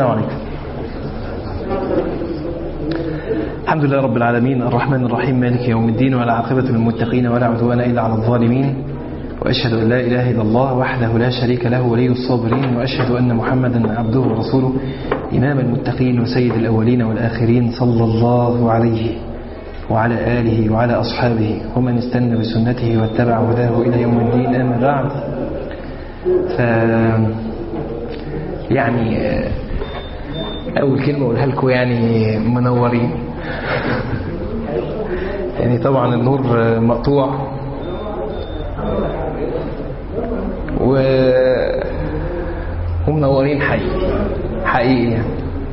السلام عليكم الحمد لله رب العالمين الرحمن الرحيم مالك يوم الدين ولا عاقبة للمتقين ولا عدوان إلا على الظالمين وأشهد أن لا إله إلا الله وحده لا شريك له ولي الصابرين وأشهد أن محمدا عبده ورسوله إمام المتقين وسيد الأولين والآخرين صلى الله عليه وعلى آله وعلى أصحابه ومن استنى بسنته واتبع هداه إلى يوم الدين أما بعد ف يعني أول كلمة أقولها لكم يعني منورين يعني طبعا النور مقطوع و ومنورين حقيقي حقيقي يعني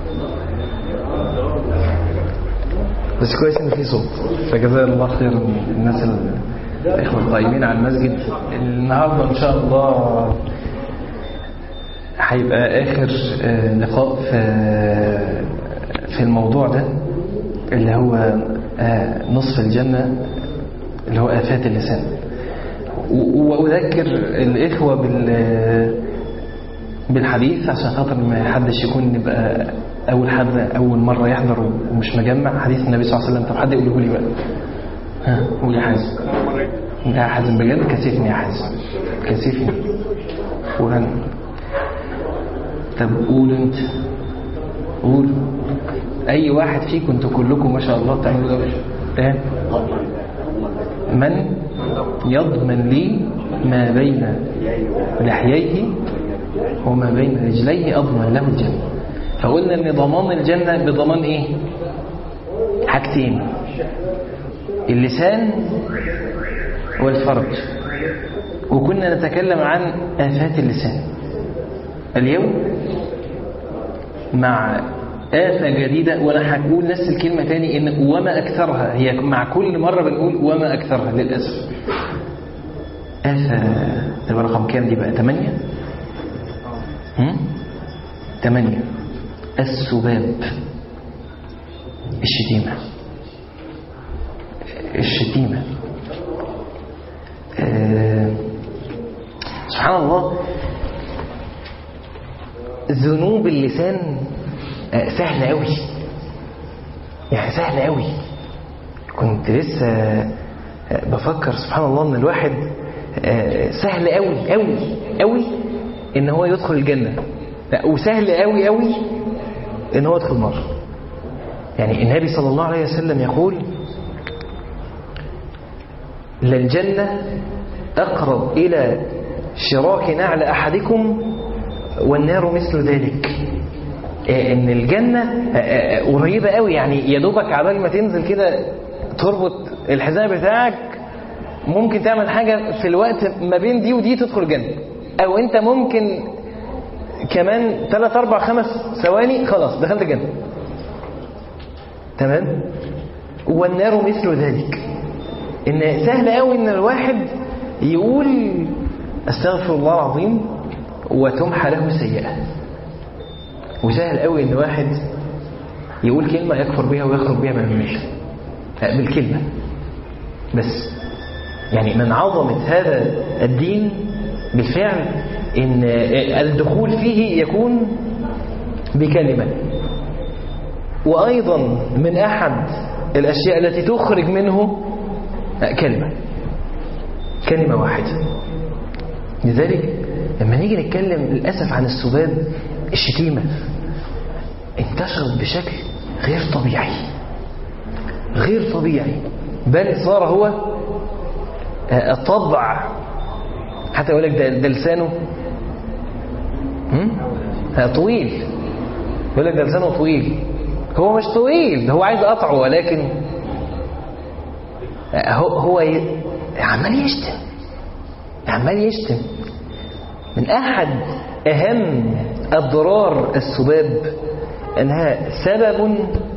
بس كويس ان في صوت فجزاه الله خير الناس الاخوه القائمين على المسجد النهارده ان شاء الله هيبقى اخر لقاء في في الموضوع ده اللي هو نصف الجنه اللي هو افات اللسان واذكر الاخوه بال بالحديث عشان خاطر ما حدش يكون نبقى اول حد اول مره يحضر ومش مجمع حديث النبي صلى الله عليه وسلم طب حد يقوله لي بقى ها قول يا حازم يا حازم بجد كسفني يا حازم كسفني قول انا طب قول انت قول اي واحد فيكم انتوا كلكم ما شاء الله بتعملوا ده تمام من يضمن لي ما بين لحييه وما بين رجليه أضمن له الجنة فقلنا ان ضمان الجنة بضمان ايه حاجتين اللسان والفرج وكنا نتكلم عن آفات اللسان اليوم مع آفة جديدة وأنا هقول نفس الكلمة تاني إن وما أكثرها هي مع كل مرة بنقول وما أكثرها للأسف آفة تبقى رقم كام دي بقى 8 ثمانية السباب الشتيمة الشتيمة آه سبحان الله ذنوب اللسان آه سهلة قوي يعني سهلة قوي كنت لسه آه بفكر سبحان الله ان الواحد سهل قوي قوي قوي ان هو يدخل الجنة لا وسهل قوي قوي ان هو يدخل النار يعني النبي صلى الله عليه وسلم يقول للجنة أقرب إلى شراك نعل أحدكم والنار مثل ذلك إن الجنة قريبة قوي يعني يا دوبك عبال ما تنزل كده تربط الحزام بتاعك ممكن تعمل حاجة في الوقت ما بين دي ودي تدخل الجنة او انت ممكن كمان 3 4 5 ثواني خلاص دخلت الجنه تمام والنار مثل ذلك ان سهل قوي ان الواحد يقول استغفر الله العظيم وتمحى له سيئه وسهل قوي ان واحد يقول كلمه يكفر بها ويخرج بها من المله بالكلمه بس يعني من عظمه هذا الدين بالفعل ان الدخول فيه يكون بكلمة وأيضا من أحد الأشياء التي تخرج منه كلمة كلمة واحدة لذلك لما نيجي نتكلم للأسف عن السباب الشتيمة انتشرت بشكل غير طبيعي غير طبيعي بل صار هو طبع حتى يقول لك ده, ده لسانه طويل يقول لك ده لسانه طويل هو مش طويل ده هو عايز قطعه ولكن هو هو عمال يشتم عمال يشتم من احد اهم اضرار السباب انها سبب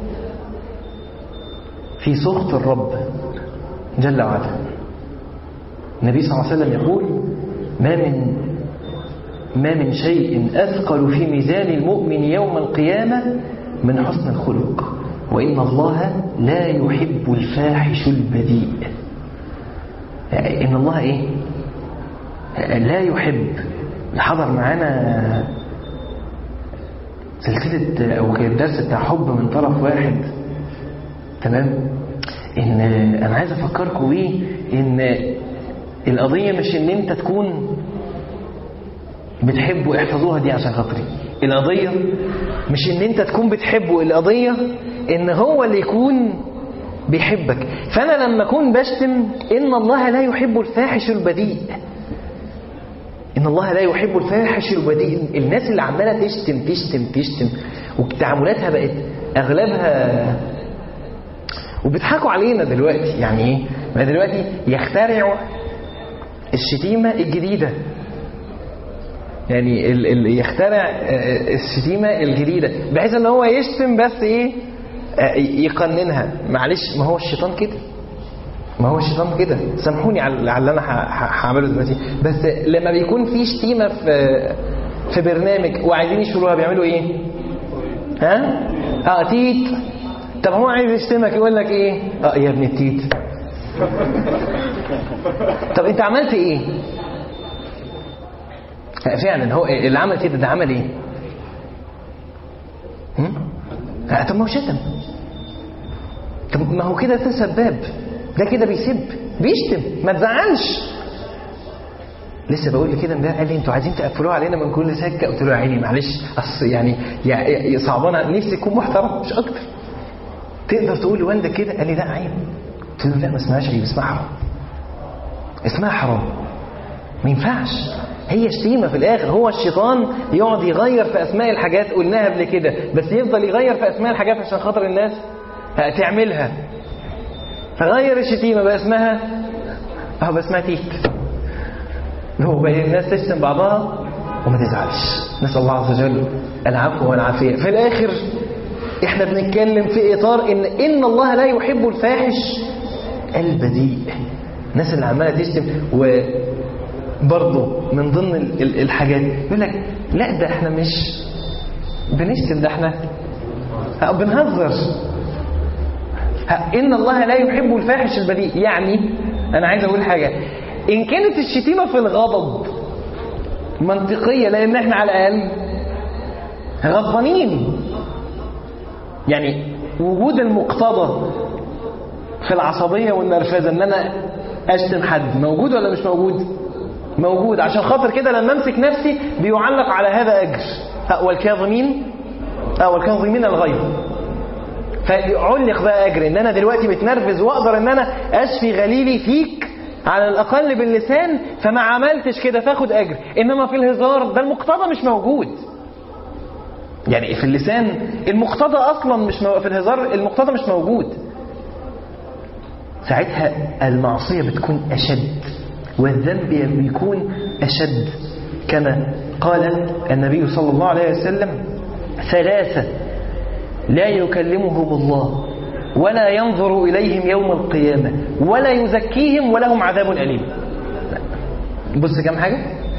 في سخط الرب جل وعلا النبي صلى الله عليه وسلم يقول ما من ما من شيء أثقل في ميزان المؤمن يوم القيامة من حسن الخلق وإن الله لا يحب الفاحش البذيء إن الله إيه لا يحب حضر معانا سلسلة أو الدرس بتاع حب من طرف واحد تمام إن أنا عايز أفكركم بيه إن القضية مش إن أنت تكون بتحبه احفظوها دي عشان خاطري القضية مش إن أنت تكون بتحبه القضية إن هو اللي يكون بيحبك فأنا لما أكون بشتم إن الله لا يحب الفاحش البذيء إن الله لا يحب الفاحش البذيء الناس اللي عمالة تشتم تشتم تشتم وتعاملاتها بقت أغلبها وبيضحكوا علينا دلوقتي يعني ايه ما دلوقتي يخترعوا الشتيمة الجديدة يعني ال ال يخترع الشتيمة الجديدة بحيث ان هو يشتم بس ايه يقننها معلش ما هو الشيطان كده ما هو الشيطان كده سامحوني على على اللي انا هعمله دلوقتي بس لما بيكون في شتيمه في في برنامج وعايزين يشيلوها بيعملوا ايه؟ ها؟ اه تيت طب هو عايز يشتمك يقول لك ايه؟ اه يا ابن التيت طب انت عملت ايه؟ فعلا هو اللي عمل كده ده عمل ايه؟ آه طب ما هو شتم طب ما هو كده ده سباب ده كده بيسب بيشتم ما تزعلش لسه بقول لي كده امبارح قال لي انتوا عايزين تقفلوها علينا من كل سكه قلت له يا عيني معلش اصل يعني يعني صعبانه نفسي تكون محترم مش اكتر تقدر تقول لوالدك كده قال لي لا عيب قلت له لا ما اسمهاش عيب اسمها حرام اسمها حرام ما ينفعش هي شتيمه في الاخر هو الشيطان يقعد يغير في اسماء الحاجات قلناها قبل كده بس يفضل يغير في اسماء الحاجات عشان خاطر الناس تعملها فغير الشتيمه بقى اسمها اه بقى اسمها تيت هو بقى الناس تشتم بعضها وما تزعلش نسال الله عز وجل العفو والعافيه في الاخر احنا بنتكلم في اطار ان ان الله لا يحب الفاحش البذيء الناس اللي عماله تشتم وبرضه من ضمن الحاجات يقول لك لا ده احنا مش بنشتم ده احنا بنهزر ان الله لا يحب الفاحش البذيء يعني انا عايز اقول حاجه ان كانت الشتيمه في الغضب منطقيه لان احنا على الاقل غضبانين يعني وجود المقتضى في العصبيه والنرفزه ان انا اشتم حد موجود ولا مش موجود موجود عشان خاطر كده لما امسك نفسي بيعلق على هذا اجر والكاظمين والكاظمين الغيظ فعلق بقى اجر ان انا دلوقتي متنرفز واقدر ان انا اشفي غليلي فيك على الاقل باللسان فما عملتش كده فاخد اجر انما في الهزار ده المقتضى مش موجود يعني في اللسان المقتضى اصلا مش مو... في الهزار المقتضى مش موجود ساعتها المعصية بتكون أشد والذنب بيكون أشد كما قال النبي صلى الله عليه وسلم ثلاثة لا يكلمهم الله ولا ينظر إليهم يوم القيامة ولا يزكيهم ولهم عذاب أليم بص كم حاجة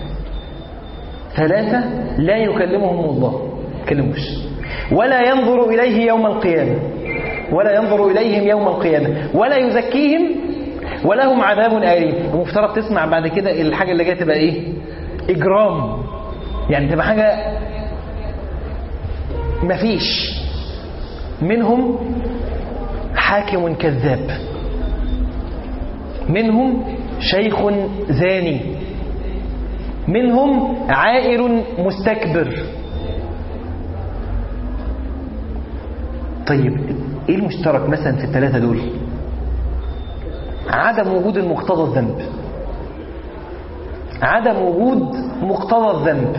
ثلاثة لا يكلمهم الله كلموش ولا ينظر إليه يوم القيامة ولا ينظر إليهم يوم القيامة ولا يزكيهم ولهم عذاب أليم المفترض تسمع بعد كده الحاجة اللي جايه تبقى إيه إجرام يعني تبقى حاجة مفيش منهم حاكم كذاب منهم شيخ زاني منهم عائر مستكبر طيب ايه المشترك مثلا في الثلاثة دول عدم وجود المقتضى الذنب عدم وجود مقتضى الذنب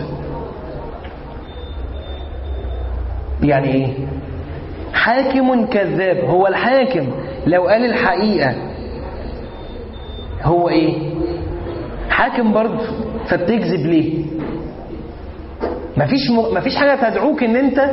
يعني ايه حاكم كذاب هو الحاكم لو قال الحقيقة هو ايه حاكم برضه فبتكذب ليه مفيش م... مفيش حاجة تدعوك ان انت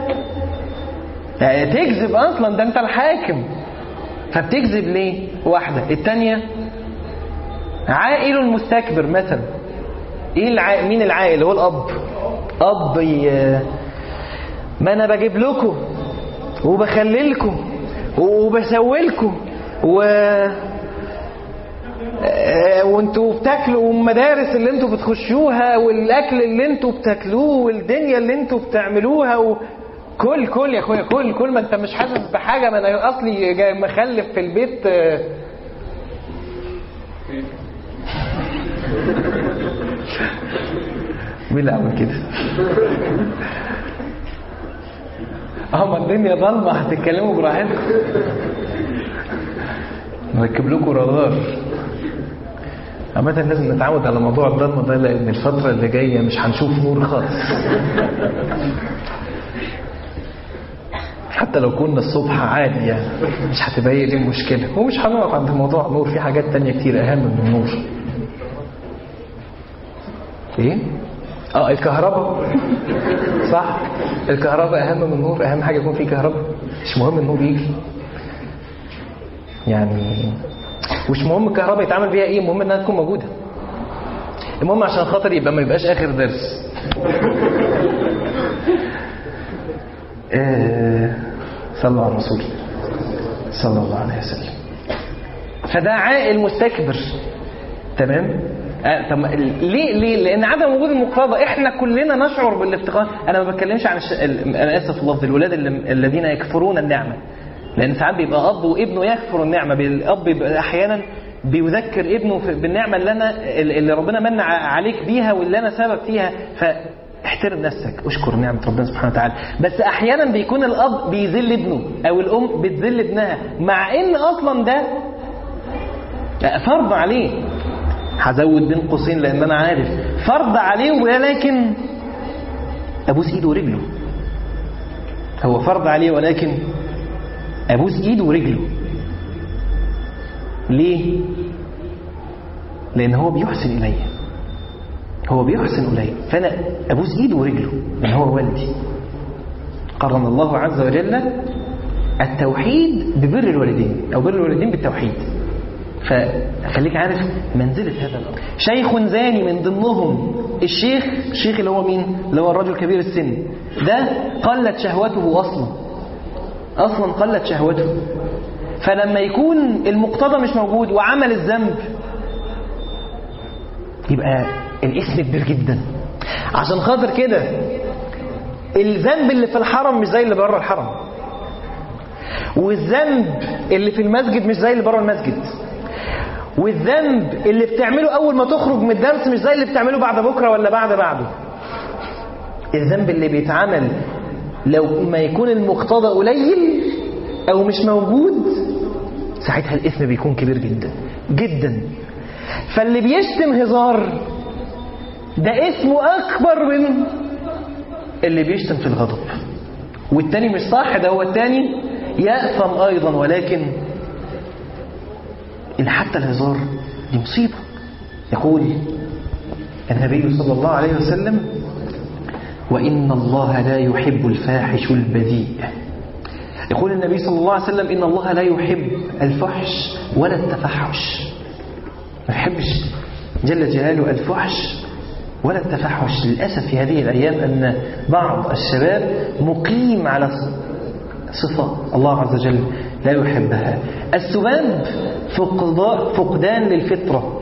تكذب اصلا ده انت الحاكم فبتكذب ليه واحدة التانية عائل مستكبر مثلا ايه الع... مين العائل هو الاب اب ي... ما انا بجيب لكم وبخللكم وبسويلكم و وانتوا بتاكلوا والمدارس اللي انتوا بتخشوها والاكل اللي انتوا بتاكلوه والدنيا اللي انتوا بتعملوها و... كل كل يا اخويا كل كل ما انت مش حاسس بحاجه ما انا اصلي جاي مخلف في البيت آه، مين اللي عمل كده؟ اه ما الدنيا ضلمه هتتكلموا براحتكم نركب لكم رادار عامة لازم نتعود على موضوع الضلمة ده لأن الفترة اللي جاية مش هنشوف نور خالص حتى لو كنا الصبح عادي يعني مش هتبقى هي دي المشكلة ومش هنقف عند موضوع النور في حاجات تانية كتير أهم من النور ايه؟ اه الكهرباء صح الكهرباء اهم من النور اهم حاجه يكون في كهرباء مش مهم النور يجي يعني مش مهم الكهرباء يتعمل بيها ايه المهم انها تكون موجوده المهم عشان خاطر يبقى ما يبقاش اخر درس آه، صلوا على الرسول صلى الله عليه وسلم فده عائل مستكبر تمام آه طب ليه ليه لان عدم وجود المقتضى احنا كلنا نشعر بالافتقار انا ما بتكلمش عن الش... ال- انا اسف في اللفظ الولاد اللي... الذين يكفرون النعمه لان ساعات بيبقى اب وابنه يكفر النعمه الاب بيبقى احيانا بيذكر ابنه في- بالنعمه اللي انا اللي ربنا من ع- عليك بيها واللي انا سبب فيها فاحترم نفسك اشكر نعمه ربنا سبحانه وتعالى بس احيانا بيكون الاب بيذل ابنه او الام بتذل ابنها مع ان اصلا ده فرض عليه هزود بين قوسين لان انا عارف فرض عليه ولكن ابوس ايده ورجله هو فرض عليه ولكن ابوس ايده ورجله ليه لان هو بيحسن الي هو بيحسن الي فانا ابوس ايده ورجله لان هو والدي قرن الله عز وجل التوحيد ببر الوالدين او بر الوالدين بالتوحيد فخليك عارف منزلة هذا الأمر شيخ زاني من ضمنهم الشيخ الشيخ اللي هو مين اللي هو الرجل كبير السن ده قلت شهوته أصلا أصلا قلت شهوته فلما يكون المقتضى مش موجود وعمل الذنب يبقى الاسم كبير جدا عشان خاطر كده الذنب اللي في الحرم مش زي اللي بره الحرم والذنب اللي في المسجد مش زي اللي بره المسجد والذنب اللي بتعمله اول ما تخرج من الدرس مش زي اللي بتعمله بعد بكره ولا بعد بعده الذنب اللي بيتعمل لو ما يكون المقتضى قليل او مش موجود ساعتها الاثم بيكون كبير جدا جدا فاللي بيشتم هزار ده اسمه اكبر من اللي بيشتم في الغضب والتاني مش صح ده هو التاني يأثم أيضا ولكن إن حتى الهزار دي مصيبة يقول النبي صلى الله عليه وسلم وإن الله لا يحب الفاحش البذيء يقول النبي صلى الله عليه وسلم إن الله لا يحب الفحش ولا التفحش ما يحبش جل جلاله الفحش ولا التفحش للأسف في هذه الأيام أن بعض الشباب مقيم على صفة الله عز وجل لا يحبها السباب فقدان للفطرة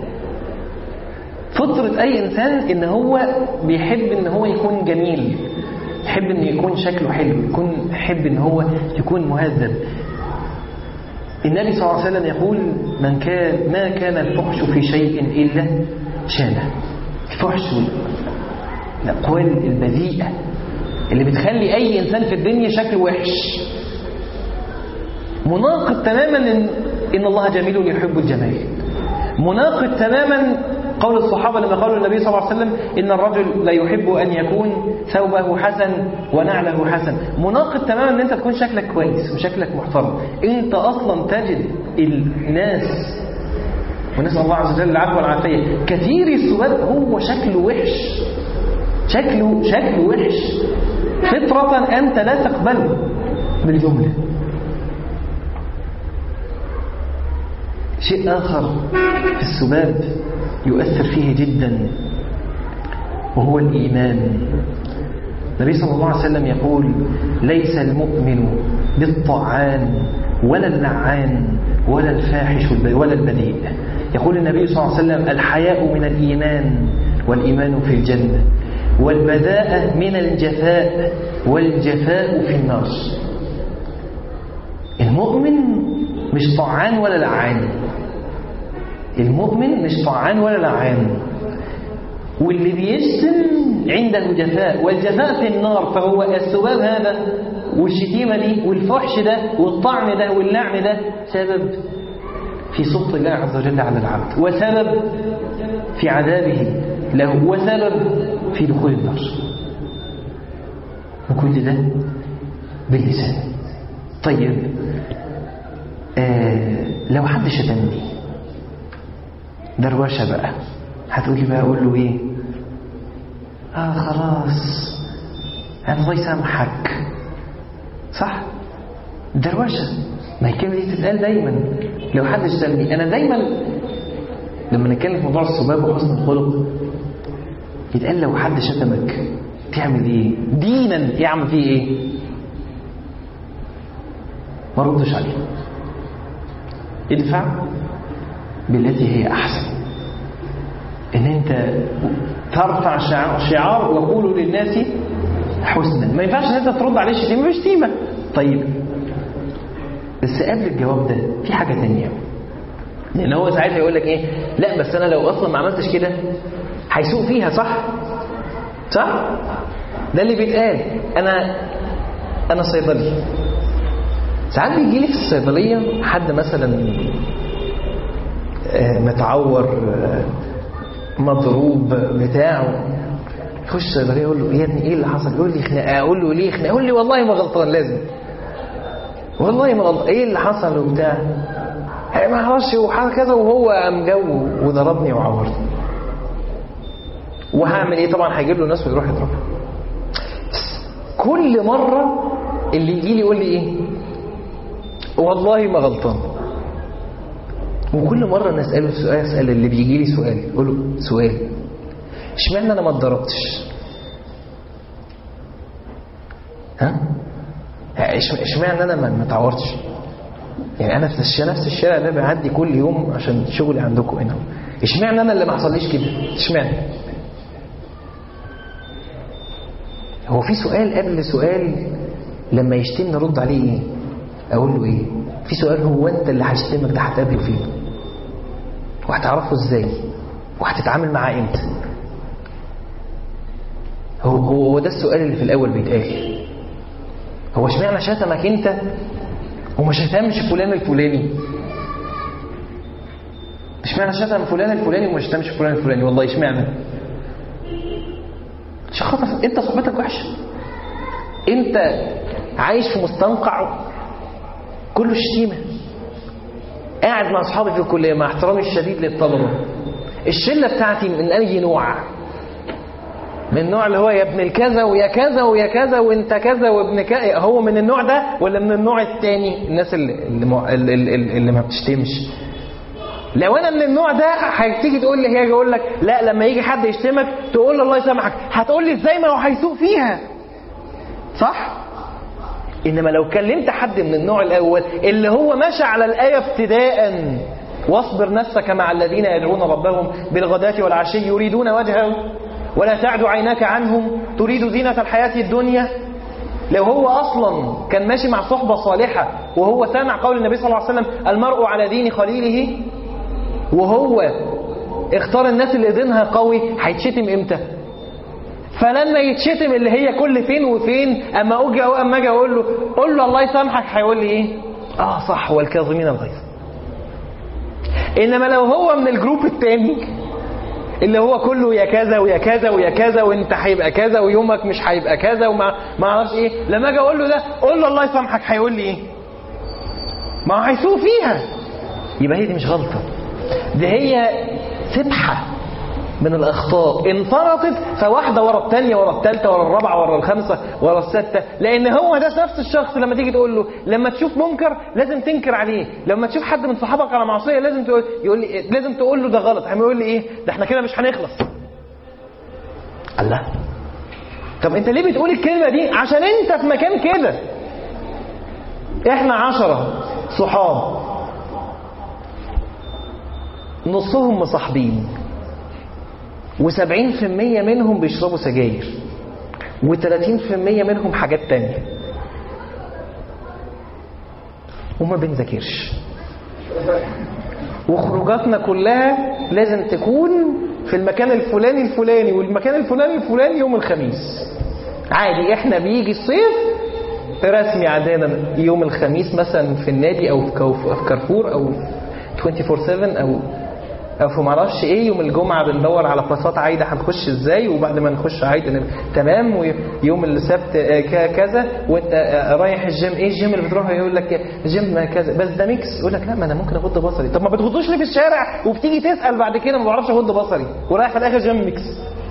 فطرة أي إنسان إن هو بيحب إن هو يكون جميل يحب إن يكون شكله حلو يكون يحب إن هو يكون مهذب النبي صلى الله عليه وسلم يقول من كان ما كان الفحش في شيء إلا شانه الفحش الأقوال البذيئة اللي بتخلي أي إنسان في الدنيا شكله وحش مناقض تماما إن, إن الله جميل يحب الجمال مناقض تماما قول الصحابة لما قالوا النبي صلى الله عليه وسلم إن الرجل لا يحب أن يكون ثوبه حسن ونعله حسن مناقض تماما أن أنت تكون شكلك كويس وشكلك محترم أنت أصلا تجد الناس ونسأل الله عز وجل العفو والعافية كثير السباب هو شكله وحش شكله شكله وحش فطرة أنت لا تقبله بالجملة شيء آخر في السباب يؤثر فيه جدا وهو الإيمان النبي صلى الله عليه وسلم يقول ليس المؤمن بالطعان ولا اللعان ولا الفاحش ولا البذيء يقول النبي صلى الله عليه وسلم الحياء من الإيمان والإيمان في الجنة والبذاءة من الجفاء والجفاء في النار المؤمن مش طعان ولا لعان المؤمن مش طعان ولا لعان واللي بيشتم عنده جفاء والجفاء في النار فهو السباب هذا والشتيمة دي والفحش ده والطعن ده واللعن ده سبب في سلط الله عز وجل على العبد وسبب في عذابه له وسبب في دخول النار وكل ده باللسان طيب آه لو حد شتمني دروشه بقى هتقولي بقى اقول له ايه اه خلاص الله يسامحك صح دروشه ما هي الكلمه دي تتقال دايما لو حد شتمني انا دايما لما نتكلم في موضوع السباب وحسن الخلق يتقال لو حد شتمك تعمل ايه دينا يعمل فيه ايه ما ردش عليه ادفع بالتي هي احسن ان انت ترفع شعار وقولوا للناس حسنا ما ينفعش ان انت ترد عليه شتيمه بشتيمه طيب بس قبل الجواب ده في حاجه ثانيه لان هو ساعتها يقول لك ايه لا بس انا لو اصلا ما عملتش كده هيسوق فيها صح صح ده اللي بيتقال انا انا صيدلي ساعات بيجي لي في الصيدليه حد مثلا متعور مضروب بتاعه يخش الصيدليه يقول له يا ابني ايه اللي حصل يقول لي خناقه اقول له ليه خناقه يقول لي والله ما غلطان لازم والله ما غلطان ايه اللي حصل وبتاع ما اعرفش وكذا وهو قام جو وضربني وعورني وهعمل ايه طبعا هيجيب له ناس ويروح يضربها كل مره اللي يجي لي يقول لي ايه والله ما غلطان وكل مرة أنا أسأله سؤال أسأل اللي بيجي لي سؤال أقول له سؤال اشمعنى أنا ما اتضربتش؟ ها؟ اشمعنى أنا ما اتعورتش؟ يعني أنا في نفس الشارع ده بعدي كل يوم عشان شغلي عندكم هنا اشمعنى أنا اللي ما حصليش كده؟ اشمعنى؟ هو في سؤال قبل سؤال لما يشتمني ارد عليه ايه؟ اقول له ايه؟ في سؤال هو انت اللي هشتمك ده هتقابله فين؟ وهتعرفه ازاي؟ وهتتعامل معاه امتى؟ هو هو ده السؤال اللي في الاول بيتقال هو اشمعنى شتمك انت وما شتمش فلان الفلاني؟ اشمعنى شتم فلان الفلاني وما شتمش فلان الفلاني؟ والله اشمعنى؟ عشان خاطر انت صحبتك وحشه انت عايش في مستنقع كله شتيمه قاعد مع اصحابي في الكليه مع احترامي الشديد للطلبه الشله بتاعتي من اي نوع من النوع اللي هو يا ابن الكذا ويا كذا ويا كذا وانت كذا وابن كذا هو من النوع ده ولا من النوع الثاني الناس اللي اللي, اللي, اللي ما بتشتمش لو انا من النوع ده هتيجي تقول لي هاجي اقول لك لا لما يجي حد يشتمك تقول له الله يسامحك هتقول لي ازاي ما هو هيسوق فيها صح انما لو كلمت حد من النوع الاول اللي هو ماشي على الايه ابتداء واصبر نفسك مع الذين يدعون ربهم بالغداة والعشي يريدون وجهه ولا تعد عيناك عنهم تريد زينة الحياة الدنيا لو هو أصلا كان ماشي مع صحبة صالحة وهو سامع قول النبي صلى الله عليه وسلم المرء على دين خليله وهو اختار الناس اللي دينها قوي هيتشتم امتى فلما يتشتم اللي هي كل فين وفين اما اجي او اما اجي اقول له قول له الله يسامحك هيقول لي ايه اه صح والكاظمين الغيظ انما لو هو من الجروب الثاني اللي هو كله يا كذا ويا كذا ويا كذا وانت هيبقى كذا ويومك مش هيبقى كذا وما ما اعرفش ايه لما اجي اقول له ده قول له الله يسامحك هيقول لي ايه ما هو هيسوق فيها يبقى هي دي مش غلطه دي هي سبحه من الأخطاء انفرطت فواحدة ورا الثانية ورا الثالثة ورا الرابعة ورا الخامسة ورا الستة لأن هو ده نفس الشخص لما تيجي تقول له لما تشوف منكر لازم تنكر عليه لما تشوف حد من صحابك على معصية لازم تقول يقول لي لازم تقول له ده غلط هم يقول لي إيه ده احنا كده مش هنخلص الله طب انت ليه بتقول الكلمة دي عشان انت في مكان كده احنا عشرة صحاب نصهم مصاحبين و70% منهم بيشربوا سجاير و30% منهم حاجات تانية وما بنذاكرش وخروجاتنا كلها لازم تكون في المكان الفلاني الفلاني والمكان الفلاني الفلاني يوم الخميس عادي احنا بيجي الصيف رسمي عندنا يوم الخميس مثلا في النادي او في كوف- في كارفور او 24 7 او او في معرفش ايه يوم الجمعه بندور على باصات عايده هنخش ازاي وبعد ما نخش عايده نبقى تمام ويوم السبت آه، ك- كذا وانت آه، رايح الجيم ايه الجيم اللي بتروحه يقول لك جيم كذا بس ده ميكس يقول لك لا ما انا ممكن اغض بصري طب ما بتغضوش ليه في الشارع وبتيجي تسال بعد كده ما بعرفش اغض بصري ورايح في الاخر جيم ميكس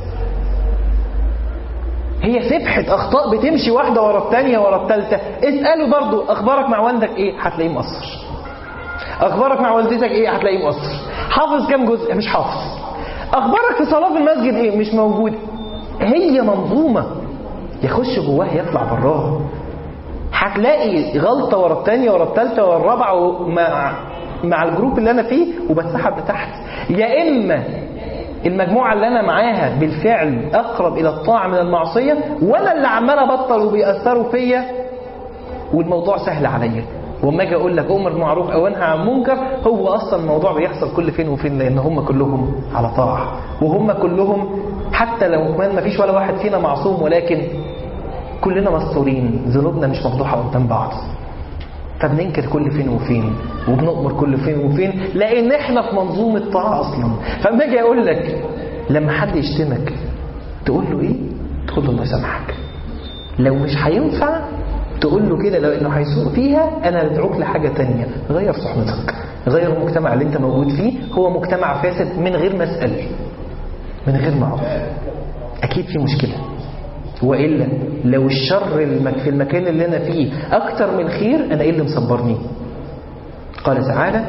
هي سبحة أخطاء بتمشي واحدة ورا الثانية ورا الثالثة اسأله برضو أخبارك مع والدك إيه هتلاقيه مقصر أخبارك مع والدتك إيه هتلاقيه مقصر حافظ كام جزء مش حافظ أخبارك في صلاة في المسجد إيه مش موجود هي منظومة يخش جواها يطلع براها هتلاقي غلطة ورا الثانية ورا الثالثة ورا الرابعة مع مع الجروب اللي أنا فيه وبسحب لتحت يا إما المجموعة اللي أنا معاها بالفعل أقرب إلى الطاعة من المعصية ولا اللي عمال أبطل وبيأثروا فيا والموضوع سهل عليا وما اجي اقول لك امر بالمعروف او انهى عن منكر هو اصلا الموضوع بيحصل كل فين وفين لان هم كلهم على طاعه وهم كلهم حتى لو كمان ما فيش ولا واحد فينا معصوم ولكن كلنا مستورين ذنوبنا مش مفضوحه قدام بعض فبننكر كل فين وفين وبنؤمر كل فين وفين لان احنا في منظومه طاعه اصلا فلما اجي اقول لك لما حد يشتمك تقول له ايه؟ تقول له الله يسامحك لو مش هينفع تقول له كده لو انه هيسوق فيها انا ادعوك لحاجه تانية غير صحبتك غير المجتمع اللي انت موجود فيه هو مجتمع فاسد من غير مسأل من غير معروف اكيد في مشكله والا لو الشر المك في المكان اللي انا فيه اكتر من خير انا ايه اللي مصبرني قال تعالى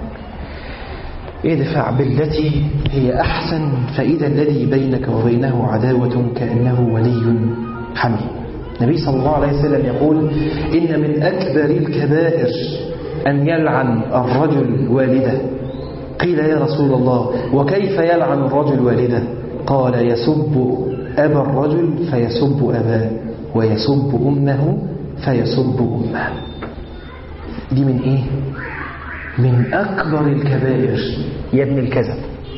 ادفع بالتي هي احسن فاذا الذي بينك وبينه عداوه كانه ولي حميم النبي صلى الله عليه وسلم يقول إن من أكبر الكبائر أن يلعن الرجل والده قيل يا رسول الله وكيف يلعن الرجل والده قال يسب أبا الرجل فيسب أباه ويسب أمه فيسب أمه دي من إيه؟ من أكبر الكبائر يا ابن الكذب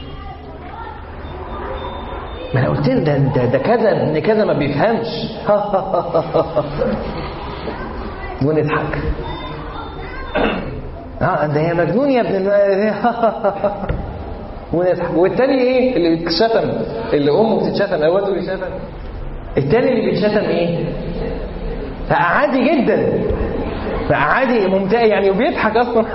ما انا قلت ده ده ده كذا ابن كذا ما بيفهمش ونضحك اه ده يا مجنون يا ابن ونضحك والتاني ايه اللي بيتشتم اللي امه بتتشتم او والده بيتشتم التاني اللي بيتشتم ايه عادي جدا عادي ممتع يعني وبيضحك اصلا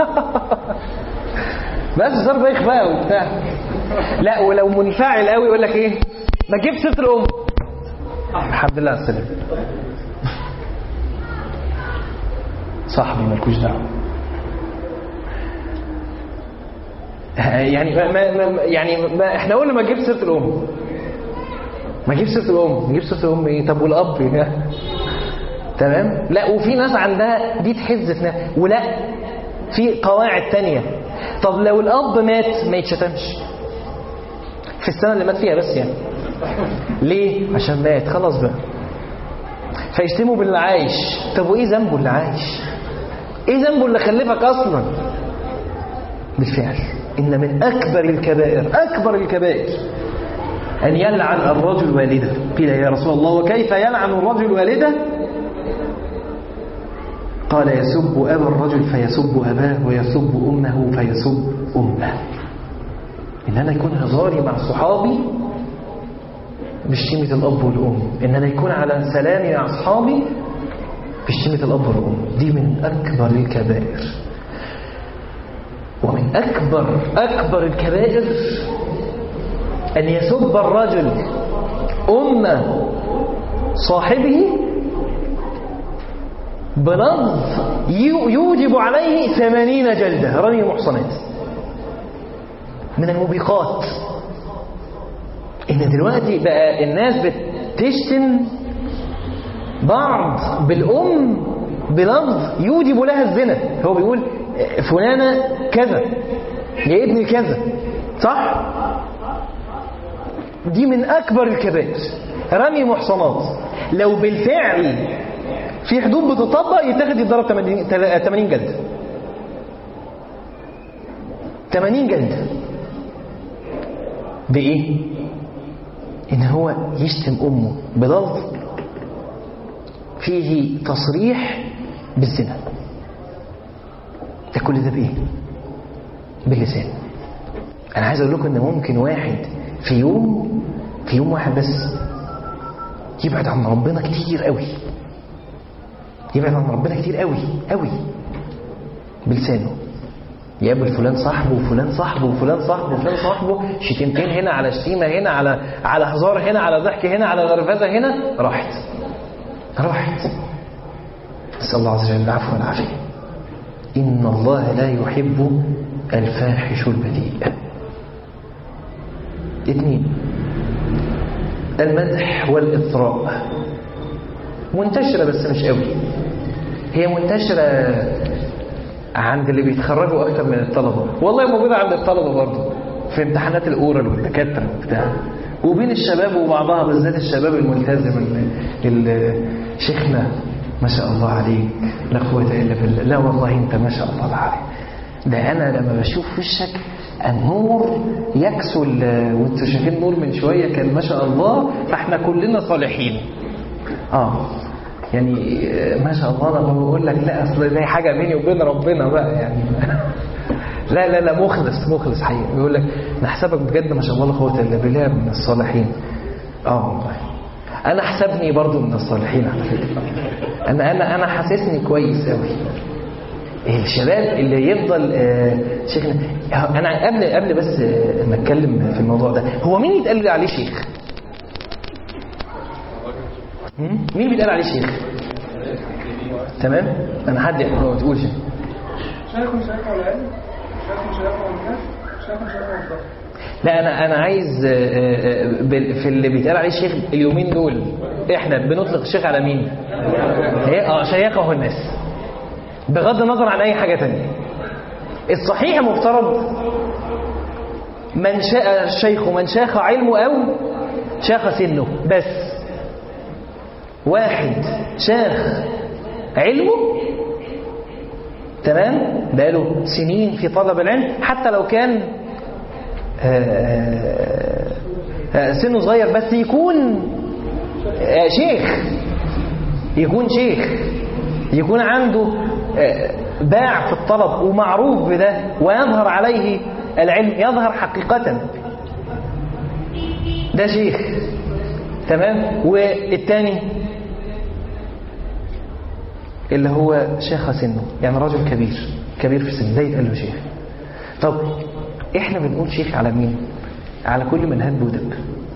بس صار بايخ بقى وبتاع لا ولو منفعل قوي يقول لك ايه ما تجيبش سيره الام الحمد لله على السلامه صاحبي مالكوش دعوه يعني ما ما يعني ما احنا قلنا ما تجيبش سيره الام ما تجيبش سيره الام نجيب سيره الام ايه طب والاب تمام لا وفي ناس عندها دي تحز في نفسها ولا في قواعد تانية طب لو الاب مات ما يتشتمش في السنه اللي مات فيها بس يعني ليه عشان مات خلاص بقى فيشتموا باللي عايش طب وايه ذنبه اللي عايش ايه ذنبه اللي خلفك اصلا بالفعل ان من اكبر الكبائر اكبر الكبائر ان يلعن الرجل والده قيل يا رسول الله وكيف يلعن الرجل والده قال يسب أبا الرجل فيسب أباه ويسب أمه فيسب أمه إن أنا يكون هزاري مع صحابي بشتيمة الأب والأم إن أنا يكون على سلامي مع أصحابي بشتيمة الأب والأم دي من أكبر الكبائر ومن أكبر أكبر الكبائر أن يسب الرجل أم صاحبه بلفظ يوجب عليه ثمانين جلدة رمي محصنات من الموبقات إن دلوقتي بقى الناس بتشتم بعض بالأم بلفظ يوجب لها الزنا هو بيقول فلانة كذا يا ابني كذا صح دي من أكبر الكبائر رمي محصنات لو بالفعل في حدود بتطبق يتاخد يتضرب 80 80 جلد 80 جلد بإيه؟ إن هو يشتم أمه بلفظ فيه تصريح بالزنا ده كل ده بإيه؟ باللسان أنا عايز أقول لكم إن ممكن واحد في يوم في يوم واحد بس يبعد عن ربنا كتير قوي يبعد عن ربنا كتير قوي قوي بلسانه يقابل فلان صاحبه وفلان صاحبه وفلان صاحبه وفلان صاحبه شتيمتين هنا على شتيمه هنا على على هزار هنا على ضحك هنا على غرفزه هنا راحت راحت نسال الله عز وجل العفو والعافيه ان الله لا يحب الفاحش البذيء اثنين المدح والإطراء منتشرة بس مش قوي هي منتشرة عند اللي بيتخرجوا أكتر من الطلبة والله موجودة عند الطلبة برضه في امتحانات الأورال والدكاترة وبتاع وبين الشباب وبعضها بالذات الشباب الملتزم اللي شيخنا ما شاء الله عليك لا قوة إلا بالله لا والله أنت ما شاء الله عليك ده أنا لما بشوف وشك النور يكسو وانتوا شايفين نور من شوية كان ما شاء الله فاحنا كلنا صالحين اه يعني ما شاء الله انا بقول لك لا اصل دي حاجه بيني وبين ربنا بقى يعني لا لا لا مخلص مخلص حقيقي بيقول لك نحسبك بجد ما شاء الله لا قوه الا بالله من الصالحين اه والله انا حسبني برضو من الصالحين على فكره انا انا انا حاسسني كويس قوي الشباب اللي يفضل آه شيخنا انا قبل قبل بس آه ما اتكلم في الموضوع ده هو مين يتقال عليه شيخ مين بيتقال عليه شيخ تمام انا حد ما تقولش شيخ شيخ ولا علم شيخ شيخ ولا شيخ شيخ ولا لا انا انا عايز في اللي بيتقال عليه شيخ اليومين دول احنا بنطلق الشيخ على مين هي اه شيخه الناس بغض النظر عن اي حاجه تانية الصحيح مفترض من شاء الشيخ من شاخ علمه او شاخ سنه بس واحد شاخ علمه تمام بقاله سنين في طلب العلم حتى لو كان سنه صغير بس يكون شيخ يكون شيخ يكون عنده باع في الطلب ومعروف بده ويظهر عليه العلم يظهر حقيقة ده شيخ تمام والتاني اللي هو شيخ سنه يعني رجل كبير كبير في السن ده يتقال له شيخ طب احنا بنقول شيخ على مين على كل من هب ودب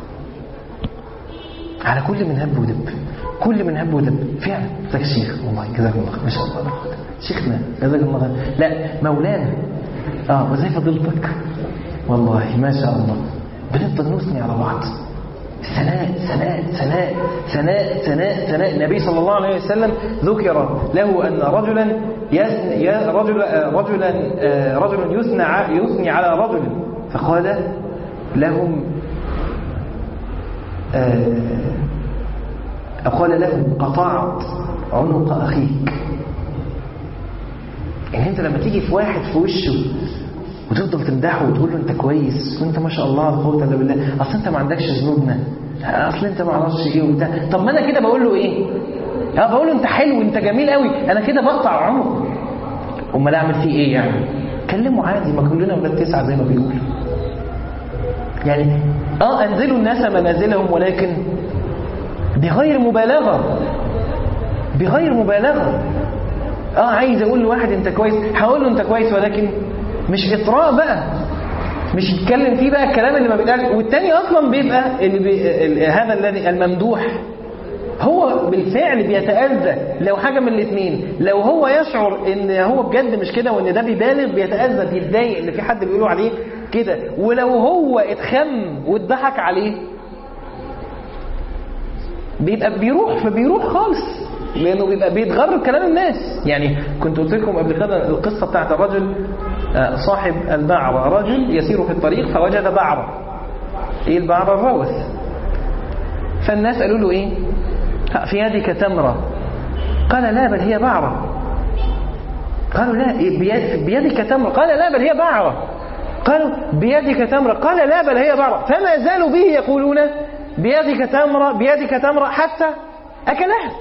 على كل من هب ودب كل من هب ودب فعلا ذاك الشيخ والله جزاك الله خير ما شاء الله شيخنا جزاك الله خير لا مولانا اه وزي فضيلتك والله ما شاء الله بنفضل نثني على بعض ثناء ثناء ثناء ثناء ثناء ثناء النبي صلى الله عليه وسلم ذكر له أن رجلا يثني رجل رجلا رجل يثنى يثني على رجل فقال لهم قال لهم قطعت عنق أخيك يعني أنت لما تيجي في واحد في وشه وتفضل تمدحه وتقول له انت كويس وانت ما شاء الله لا قوه الا بالله اصل انت ما عندكش ذنوبنا اصل انت ما اعرفش ايه وبتاع طب ما انا كده بقول له ايه اه بقول له انت حلو انت جميل قوي انا كده بقطع عنقه امال اعمل فيه ايه يعني كلمه عادي ما كلنا ولاد تسعه زي ما بيقولوا يعني اه انزلوا الناس منازلهم ولكن بغير مبالغه بغير مبالغه اه عايز اقول لواحد انت كويس هقول له انت كويس ولكن مش اطراء بقى مش يتكلم فيه بقى الكلام اللي ما بيتقال والتاني اصلا بيبقى اللي بي... هذا الذي الممدوح هو بالفعل بيتأذى لو حاجة من الاثنين لو هو يشعر ان هو بجد مش كده وان ده بيبالغ بيتأذى بيتضايق ان في حد بيقولوا عليه كده ولو هو اتخم واتضحك عليه بيبقى بيروح فبيروح خالص لانه بيبقى بيتغر بكلام الناس يعني كنت قلت لكم قبل كده القصه بتاعت الرجل صاحب البعرة رجل يسير في الطريق فوجد بعرة ايه البعرة الروث فالناس قالوا له ايه ها، في يدك تمرة قال لا بل هي بعرة قالوا لا إيه بيد- بيدك تمرة قال لا بل هي بعرة قالوا بيدك تمرة قال لا بل هي بعرة فما زالوا به يقولون بيدك تمرة بيدك تمرة حتى أكلها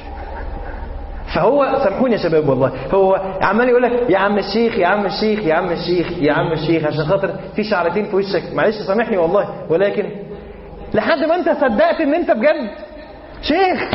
فهو سامحوني يا شباب والله هو عمال يقول لك يا عم الشيخ يا عم الشيخ يا عم الشيخ يا عم الشيخ عشان خاطر في شعرتين في وشك معلش سامحني والله ولكن لحد ما انت صدقت ان انت بجد شيخ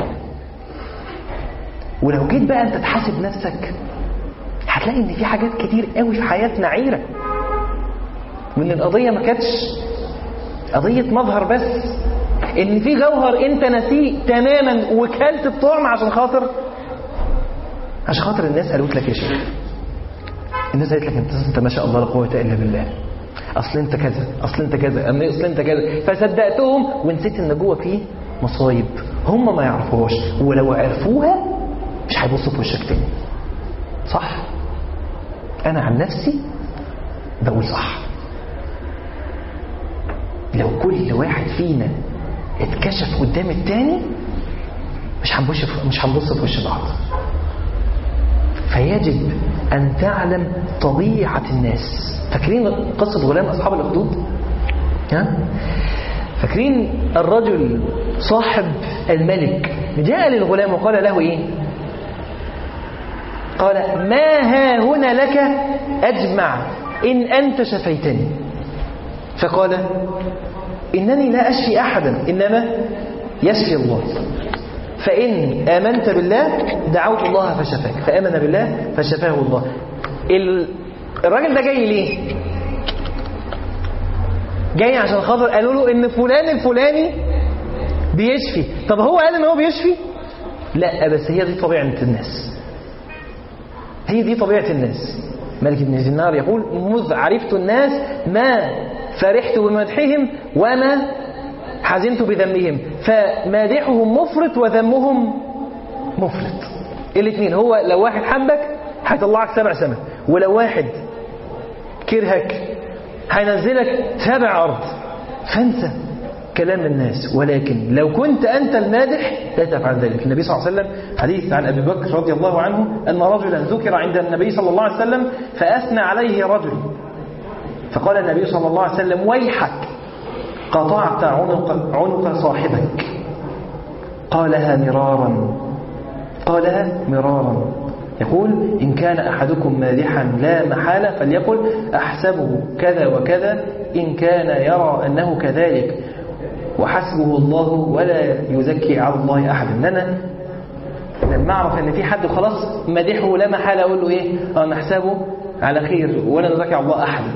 ولو جيت بقى انت تحاسب نفسك هتلاقي ان في حاجات كتير قوي في حياتنا عيره وان القضيه ما كانتش قضيه مظهر بس ان في جوهر انت نسيه تماما وكلت الطعم عشان خاطر عشان خاطر الناس قالت لك يا شيخ الناس قالت لك انت انت ما شاء الله لا قوه الا بالله اصل انت كذا اصل انت كذا أم اصل انت كذا فصدقتهم ونسيت ان جوه فيه مصايب هم ما يعرفوهاش ولو عرفوها مش هيبصوا في وشك تاني صح انا عن نفسي بقول صح لو كل واحد فينا اتكشف قدام التاني مش هنبص مش هنبص في وش بعض فيجب أن تعلم طبيعة الناس فاكرين قصة غلام أصحاب الأخدود ها؟ فاكرين الرجل صاحب الملك جاء للغلام وقال له إيه قال ما ها هنا لك أجمع إن أنت شفيتني فقال إنني لا أشفي أحدا إنما يشفي الله فإن آمنت بالله دعوت الله فشفاك فآمن بالله فشفاه الله ال- الراجل ده جاي ليه جاي عشان خاطر قالوا له ان فلان الفلاني بيشفي طب هو قال ان هو بيشفي لا بس هي دي طبيعة الناس هي دي طبيعة الناس ملك بن دينار يقول مذ عرفت الناس ما فرحت بمدحهم وما حزنت بذمهم فمادحهم مفرط وذمهم مفرط الاثنين هو لو واحد حبك هيطلعك سبع سماء ولو واحد كرهك هينزلك سبع أرض فانسى كلام الناس ولكن لو كنت أنت المادح لا تفعل ذلك النبي صلى الله عليه وسلم حديث عن أبي بكر رضي الله عنه أن رجلا ذكر عند النبي صلى الله عليه وسلم فأثنى عليه رجل فقال النبي صلى الله عليه وسلم ويحك قطعت عنق, عنق صاحبك قالها مرارا قالها مرارا يقول إن كان أحدكم مادحا لا محالة فليقل أحسبه كذا وكذا إن كان يرى أنه كذلك وحسبه الله ولا يزكي على الله أحد إن أنا لما أعرف أن في حد خلاص مادحه لا محالة أقول له إيه أه نحسبه على خير ولا نزكي على الله أحد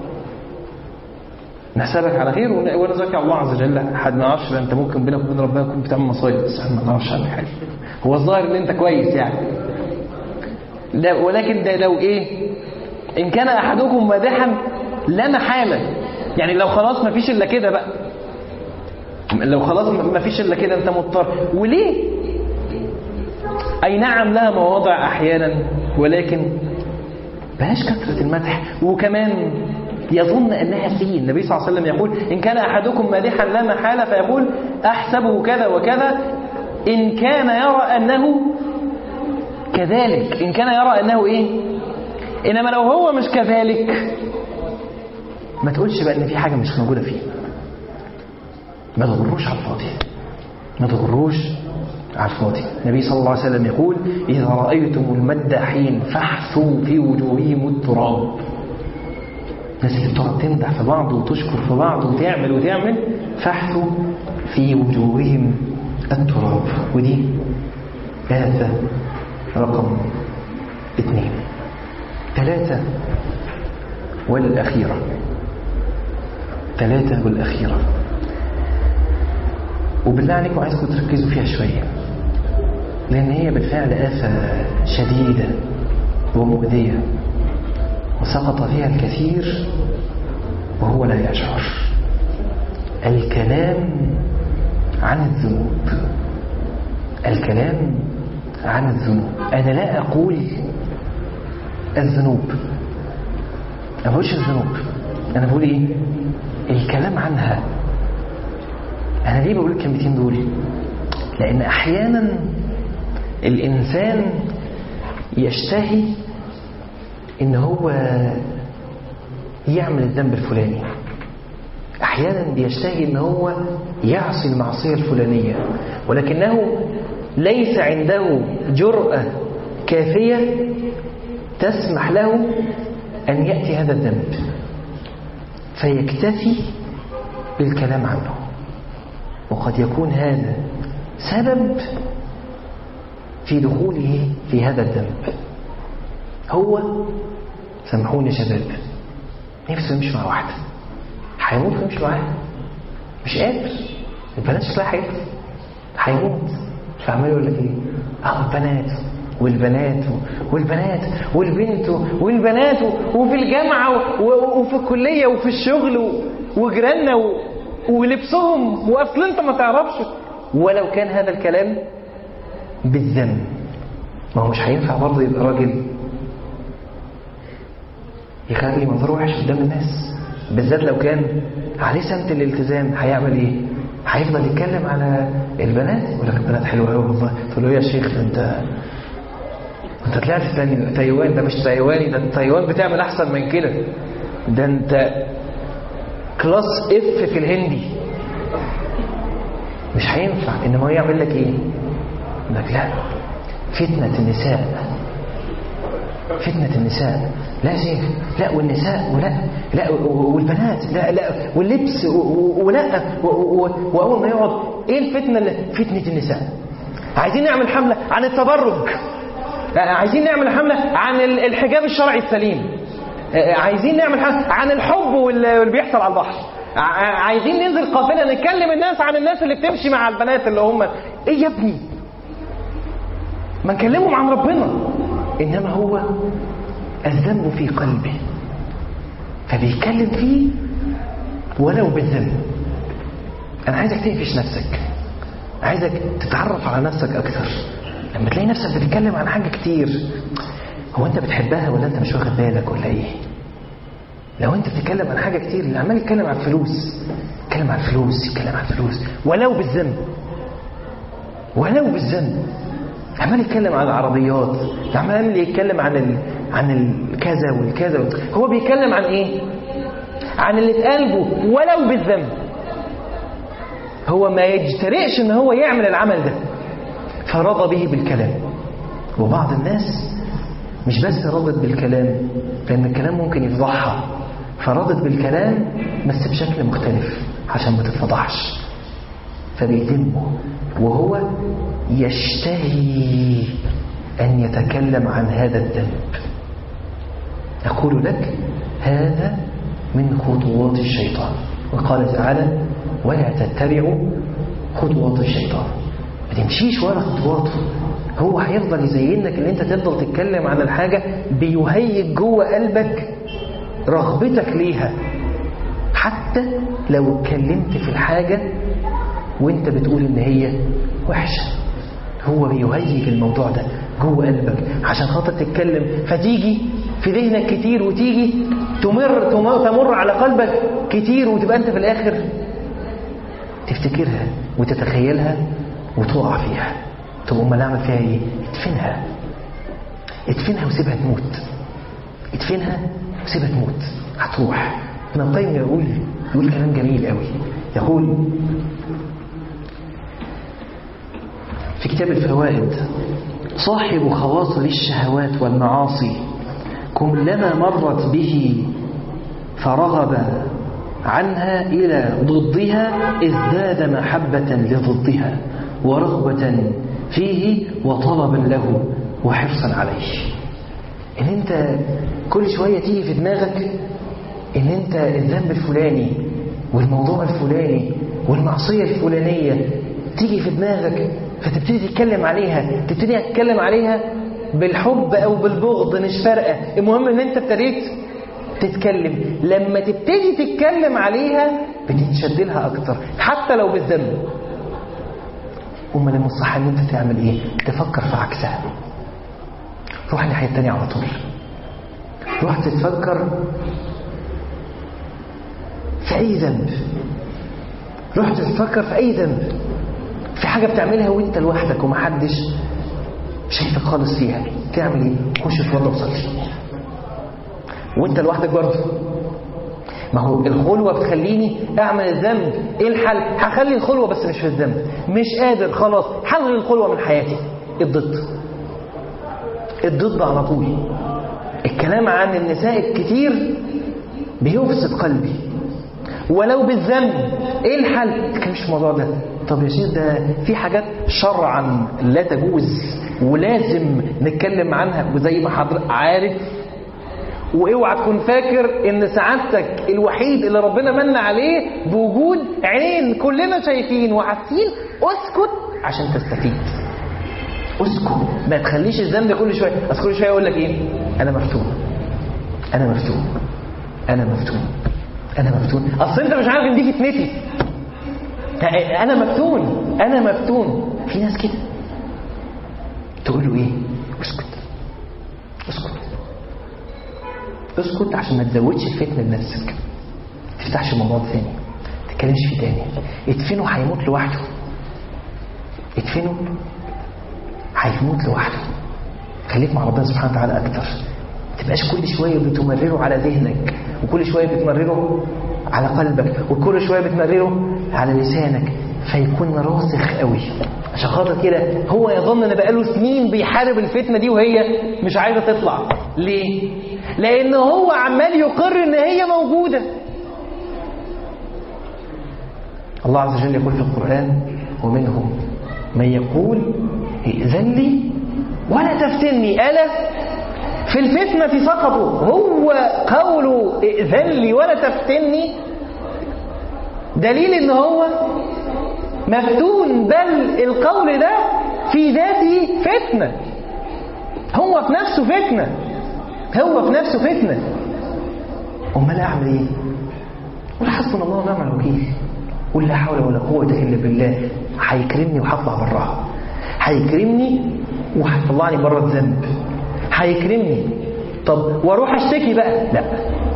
نحسبك على خير ولا نزكي على الله عز وجل حد ما يعرفش بقى انت ممكن بينك وبين ربنا تكون بتعمل مصايب بس احنا ما نعرفش عنك حاجه هو الظاهر ان انت كويس يعني لا ولكن ده لو ايه ان كان احدكم مادحا لا محاله يعني لو خلاص ما فيش الا كده بقى لو خلاص ما فيش الا كده انت مضطر وليه اي نعم لها مواضع احيانا ولكن بلاش كثره المدح وكمان يظن انها فيه النبي صلى الله عليه وسلم يقول ان كان احدكم مادحا لا محاله فيقول احسبه كذا وكذا ان كان يرى انه كذلك إن كان يرى أنه إيه إنما لو هو مش كذلك ما تقولش بقى إن في حاجة مش موجودة فيه ما تغروش على الفاضي ما تغروش على الفاضي النبي صلى الله عليه وسلم يقول إذا رأيتم المداحين فاحثوا في وجوههم التراب الناس اللي بتقعد تمدح في بعض وتشكر في بعض وتعمل وتعمل فاحثوا في وجوههم التراب ودي آفة رقم اثنين ثلاثة والأخيرة ثلاثة والأخيرة وبالله عليكم عايزكم تركزوا فيها شوية لأن هي بالفعل آفة شديدة ومؤذية وسقط فيها الكثير وهو لا يشعر الكلام عن الذنوب الكلام عن الذنوب أنا لا أقول الذنوب أنا بقولش الذنوب أنا بقول إيه الكلام عنها أنا ليه بقول الكلمتين دول لأن أحيانا الإنسان يشتهي إن هو يعمل الذنب الفلاني أحيانا بيشتهي إن هو يعصي المعصية الفلانية ولكنه ليس عنده جرأة كافية تسمح له أن يأتي هذا الذنب فيكتفي بالكلام عنه وقد يكون هذا سبب في دخوله في هذا الذنب هو سامحوني يا شباب نفسه يمشي مع واحدة هيموت ويمشي معاها مش قادر البنات شكلها حاجات هيموت فعمال يقول لك ايه اه البنات والبنات والبنات والبنت والبنات وفي الجامعة وفي الكلية وفي الشغل وجيراننا ولبسهم واصل انت ما تعرفش ولو كان هذا الكلام بالذم ما هو مش هينفع برضه يبقى راجل يخلي منظره وحش قدام الناس بالذات لو كان عليه سمت الالتزام هيعمل ايه؟ هيفضل يتكلم على البنات يقول لك البنات حلوه قوي والله تقول له يا شيخ ده انت انت طلعت تاني تايوان ده مش تايواني ده تايوان بتعمل احسن من كده ده انت كلاس اف في الهندي مش هينفع انما هو يعمل لك ايه؟ يقول لك لا فتنه النساء فتنة النساء لا يا شيخ لا والنساء ولا لا والبنات لا لا واللبس ولا واول ما يقعد ايه الفتنة اللي فتنة النساء عايزين نعمل حملة عن التبرج عايزين نعمل حملة عن الحجاب الشرعي السليم عايزين نعمل حملة عن الحب واللي بيحصل على البحر عايزين ننزل قافلة نتكلم الناس عن الناس اللي بتمشي مع البنات اللي هم ايه يا ابني ما نكلمهم عن ربنا إنما هو الذنب في قلبه فبيتكلم فيه ولو بالذنب أنا عايزك تقفش نفسك عايزك تتعرف على نفسك أكثر لما تلاقي نفسك بتتكلم عن حاجة كتير هو أنت بتحبها ولا أنت مش واخد بالك ولا إيه لو أنت بتتكلم عن حاجة كتير اللي عمال يتكلم عن الفلوس يتكلم عن الفلوس يتكلم عن الفلوس ولو بالذنب ولو بالذنب عمال يتكلم عن العربيات عمال يتكلم عن ال... عن الكذا والكذا هو بيتكلم عن ايه عن اللي في قلبه ولو بالذنب هو ما يجترئش ان هو يعمل العمل ده فرضى به بالكلام وبعض الناس مش بس رضت بالكلام لان الكلام ممكن يفضحها فرضت بالكلام بس بشكل مختلف عشان ما تتفضحش فبيتمه وهو يشتهي أن يتكلم عن هذا الذنب أقول لك هذا من خطوات الشيطان وقال تعالى ولا تتبعوا خطوات الشيطان ما تمشيش ورا خطواته هو هيفضل يزين لك ان انت تفضل تتكلم عن الحاجة بيهيج جوه قلبك رغبتك ليها حتى لو اتكلمت في الحاجة وانت بتقول ان هي وحشة هو بيهيج الموضوع ده جوه قلبك عشان خاطر تتكلم فتيجي في ذهنك كتير وتيجي تمر تمر, تمر على قلبك كتير وتبقى انت في الاخر تفتكرها وتتخيلها وتقع فيها طب امال اعمل فيها ايه ادفنها ادفنها وسيبها تموت ادفنها وسيبها تموت هتروح ابن القيم يقول يقول كلام جميل قوي يقول في كتاب الفوائد صاحب خواطر الشهوات والمعاصي كلما مرت به فرغب عنها إلى ضدها ازداد محبة لضدها ورغبة فيه وطلبا له وحرصا عليه ان انت كل شوية تيجي في دماغك ان انت الذنب الفلاني والموضوع الفلاني والمعصية الفلانية تيجي في دماغك فتبتدي تتكلم عليها تبتدي تتكلم عليها بالحب او بالبغض مش فارقه المهم ان انت ابتديت تتكلم لما تبتدي تتكلم عليها بتتشد لها اكتر حتى لو بالذنب امال المصح ان انت تعمل ايه تفكر في عكسها روح الناحيه التانيه على طول روح تتفكر في اي ذنب رحت تفكر في اي ذنب في حاجه بتعملها وانت لوحدك ومحدش شايفك خالص فيها تعمل ايه خش اتوضى وصلي وانت لوحدك برضه ما هو الخلوه بتخليني اعمل الذنب ايه الحل هخلي الخلوه بس مش في الذنب مش قادر خلاص هلغي الخلوه من حياتي الضد الضد على طول الكلام عن النساء الكتير بيفسد قلبي ولو بالذنب ايه الحل ما تتكلمش في الموضوع ده طب يا شيخ ده في حاجات شرعا لا تجوز ولازم نتكلم عنها وزي ما حضرتك عارف واوعى تكون فاكر ان سعادتك الوحيد اللي ربنا من عليه بوجود عين كلنا شايفين وحاسين اسكت عشان تستفيد اسكت ما تخليش الذنب كل شويه اصل كل شويه يقول لك ايه انا مفتون انا مفتون انا مفتون انا مفتون اصل انت مش عارف ان دي فتنتي انا مفتون انا مفتون في ناس كده تقول له ايه اسكت اسكت اسكت عشان ما تزودش الفتنه لنفسك ما تفتحش موضوع ثاني ما تتكلمش فيه تاني ادفنه هيموت لوحده ادفنه هيموت لوحده خليك مع ربنا سبحانه وتعالى اكتر ما تبقاش كل شويه بتمرره على ذهنك وكل شويه بتمرره على قلبك وكل شويه بتمرره على لسانك فيكون راسخ قوي عشان خاطر كده هو يظن ان بقاله سنين بيحارب الفتنه دي وهي مش عايزه تطلع ليه لان هو عمال يقر ان هي موجوده الله عز وجل يقول في القران ومنهم من يقول ائذن لي ولا تفتني الا في الفتنة سقطوا هو قوله ائذن لي ولا تفتني دليل ان هو مفتون بل القول ده في ذاته فتنة هو في نفسه فتنة هو في نفسه فتنة امال اعمل ايه قول حسبنا الله ونعم الوكيل قول لا حول ولا قوة الا بالله هيكرمني وهطلع براها هيكرمني وهيطلعني بره الذنب هيكرمني طب واروح اشتكي بقى لا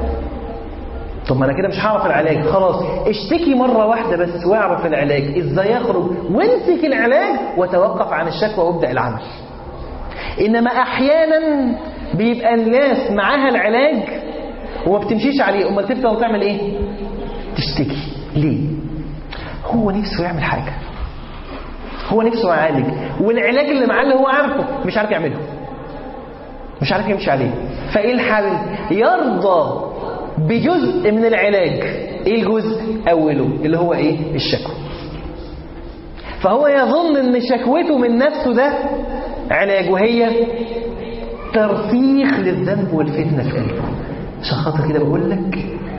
طب ما انا كده مش هعرف العلاج خلاص اشتكي مره واحده بس واعرف العلاج ازاي يخرج وامسك العلاج وتوقف عن الشكوى وابدا العمل انما احيانا بيبقى الناس معاها العلاج وما بتمشيش عليه امال تبدا وتعمل ايه تشتكي ليه هو نفسه يعمل حاجه هو نفسه يعالج والعلاج اللي معاه اللي هو عارفه مش عارف يعمله مش عارف يمشي عليه فايه الحل يرضى بجزء من العلاج ايه الجزء اوله اللي هو ايه الشكوى فهو يظن ان شكوته من نفسه ده علاج وهي ترسيخ للذنب والفتنه في قلبه عشان خاطر كده بقول لك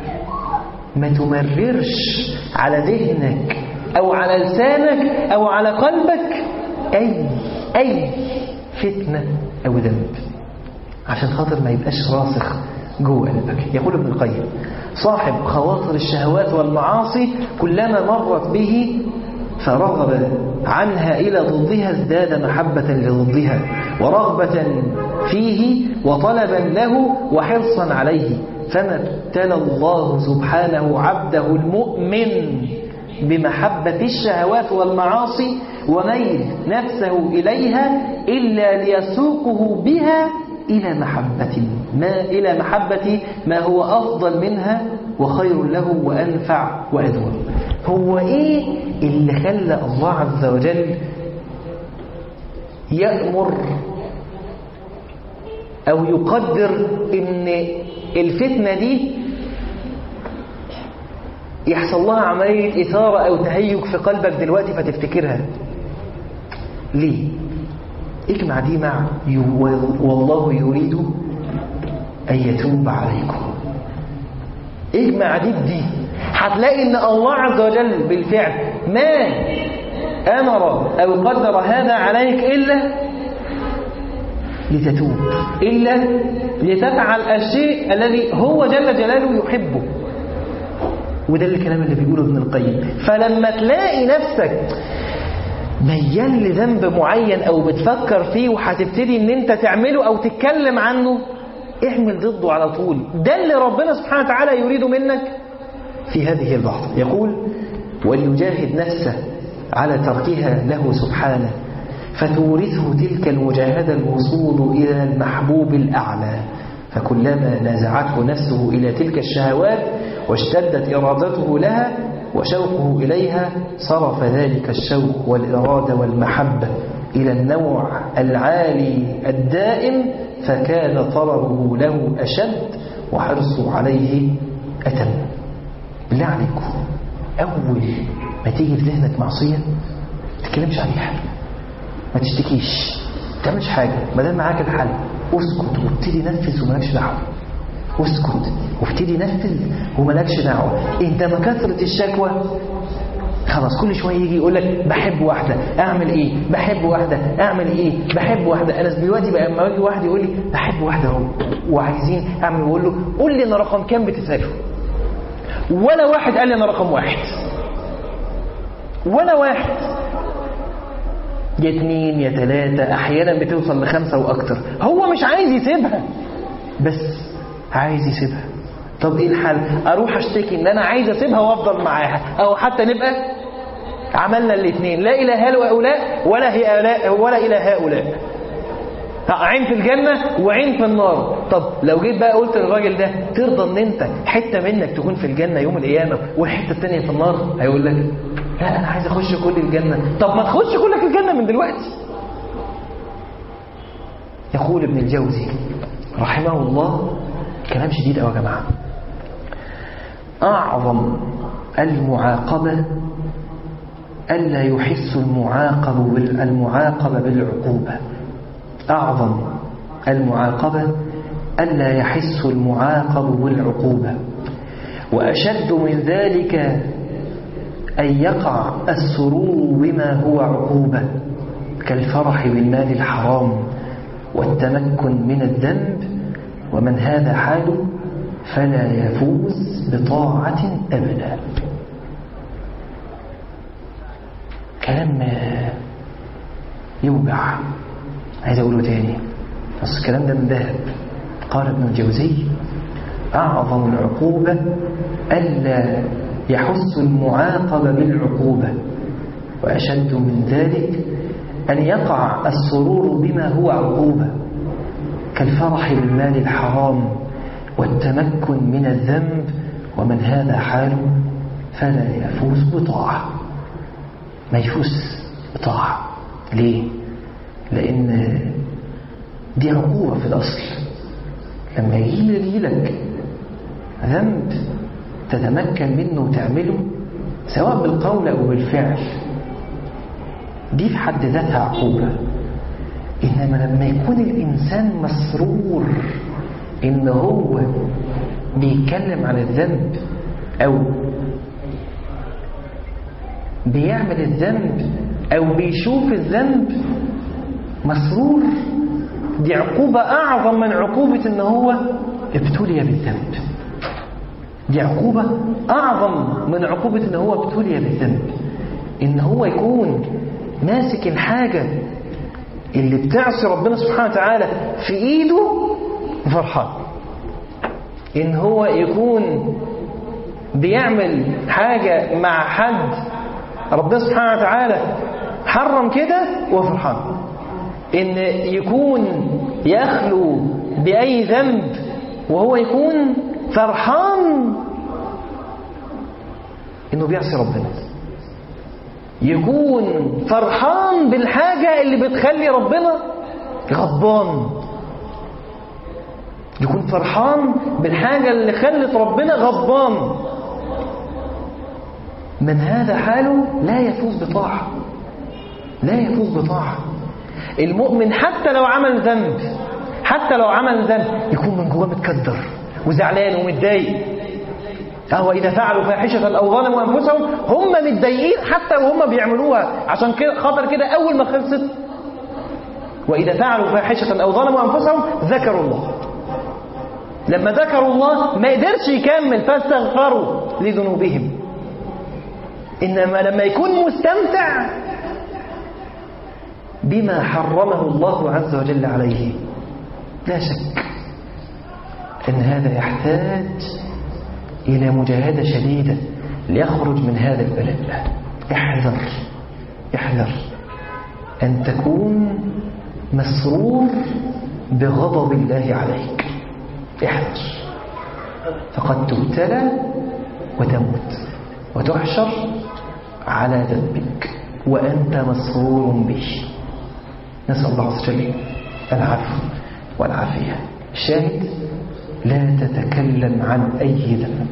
ما تمررش على ذهنك او على لسانك او على قلبك اي اي فتنه او ذنب عشان خاطر ما يبقاش راسخ جوه قلبك يقول ابن القيم صاحب خواطر الشهوات والمعاصي كلما مرت به فرغب عنها إلى ضدها ازداد محبة لضدها ورغبة فيه وطلبا له وحرصا عليه فما ابتلى الله سبحانه عبده المؤمن بمحبة الشهوات والمعاصي وميل نفسه إليها إلا ليسوقه بها إلى محبة ما إلى محبة ما هو أفضل منها وخير له وأنفع وأدوم هو إيه اللي خلى الله عز وجل يأمر أو يقدر إن الفتنة دي يحصل لها عملية إثارة أو تهيج في قلبك دلوقتي فتفتكرها ليه اجمع دي مع والله يريد أن يتوب عليكم اجمع دي بدي هتلاقي ان الله عز وجل بالفعل ما امر او قدر هذا عليك الا لتتوب الا لتفعل الشيء الذي هو جل جلاله يحبه وده الكلام اللي بيقوله ابن القيم فلما تلاقي نفسك ميال لذنب معين او بتفكر فيه وهتبتدي ان انت تعمله او تتكلم عنه اعمل ضده على طول ده اللي ربنا سبحانه وتعالى يريد منك في هذه اللحظة يقول وليجاهد نفسه على تركها له سبحانه فتورثه تلك المجاهدة الوصول إلى المحبوب الأعلى فكلما نزعته نفسه إلى تلك الشهوات واشتدت إرادته لها وشوقه إليها صرف ذلك الشوق والإرادة والمحبة إلى النوع العالي الدائم فكان طلبه له أشد وحرصه عليه أتم بالله عليكم أول ما تيجي في ذهنك معصية ما تتكلمش عليها ما تشتكيش ما تعملش حاجة ما دام معاك الحل اسكت وابتدي نفذ ومالكش دعوة اسكت وابتدي نفذ ومالكش دعوة انت ما كثرة الشكوى خلاص كل شويه يجي يقول لك بحب واحده اعمل ايه بحب واحده اعمل ايه بحب واحده انا دلوقتي بقى لما يجي واحد يقول لي بحب واحده اهو وعايزين اعمل بقول له قول لي انا رقم كام بتساله ولا واحد قال لي انا رقم واحد ولا واحد يا اتنين يا تلاتة احيانا بتوصل لخمسة واكتر هو مش عايز يسيبها بس عايز يسيبها طب ايه الحل اروح اشتكي ان انا عايز اسيبها وافضل معاها او حتى نبقى عملنا الاثنين لا الى هؤلاء ولا هي ولا الى هؤلاء عين في الجنة وعين في النار طب لو جيت بقى قلت للراجل ده ترضى ان انت حتة منك تكون في الجنة يوم القيامة والحتة التانية في النار هيقول لك لا انا عايز اخش كل الجنة طب ما تخش كلك الجنة من دلوقتي يقول ابن الجوزي رحمه الله كلام شديد قوي يا جماعه أعظم المعاقبة ألا يحس المعاقب المعاقب بالعقوبة أعظم المعاقبة ألا يحس المعاقب بالعقوبة وأشد من ذلك أن يقع السرور بما هو عقوبة كالفرح بالمال الحرام والتمكن من الذنب ومن هذا حاله فلا يفوز بطاعة أبدا كلام يوجع عايز أقوله تاني بس الكلام ده من ذهب قال ابن الجوزي أعظم العقوبة ألا يحس المعاقب بالعقوبة وأشد من ذلك أن يقع السرور بما هو عقوبة كالفرح بالمال الحرام والتمكن من الذنب ومن هذا حاله فلا يفوز بطاعة ما يفوز بطاعة ليه؟ لأن دي عقوبة في الأصل لما يجي لك ذنب تتمكن منه وتعمله سواء بالقول أو بالفعل دي في حد ذاتها عقوبة إنما لما يكون الإنسان مسرور إن هو بيتكلم عن الذنب أو بيعمل الذنب أو بيشوف الذنب مسرور دي عقوبة أعظم من عقوبة إن هو ابتلي بالذنب دي عقوبة أعظم من عقوبة إن هو ابتلي بالذنب إن هو يكون ماسك الحاجة اللي بتعصي ربنا سبحانه وتعالى في إيده فرحان إن هو يكون بيعمل حاجة مع حد ربنا سبحانه وتعالى حرم كده وفرحان إن يكون يخلو بأي ذنب وهو يكون فرحان إنه بيعصي ربنا يكون فرحان بالحاجة اللي بتخلي ربنا غضبان يكون فرحان بالحاجة اللي خلت ربنا غضبان من هذا حاله لا يفوز بطاعة لا يفوز بطاعة المؤمن حتى لو عمل ذنب حتى لو عمل ذنب يكون من جواه متكدر وزعلان ومتضايق أهو إذا فعلوا فاحشة أو ظلموا أنفسهم هم متضايقين حتى وهم بيعملوها عشان كده خاطر كده أول ما خلصت وإذا فعلوا فاحشة أو ظلموا أنفسهم ذكروا الله لما ذكروا الله ما قدرش يكمل فاستغفروا لذنوبهم إنما لما يكون مستمتع بما حرمه الله عز وجل عليه لا شك أن هذا يحتاج إلى مجاهدة شديدة ليخرج من هذا البلاء احذر احذر أن تكون مسرور بغضب الله عليك احذر فقد تبتلى وتموت وتحشر على ذنبك وأنت مسرور به نسأل الله عز وجل العفو والعافية الشاهد لا تتكلم عن أي ذنب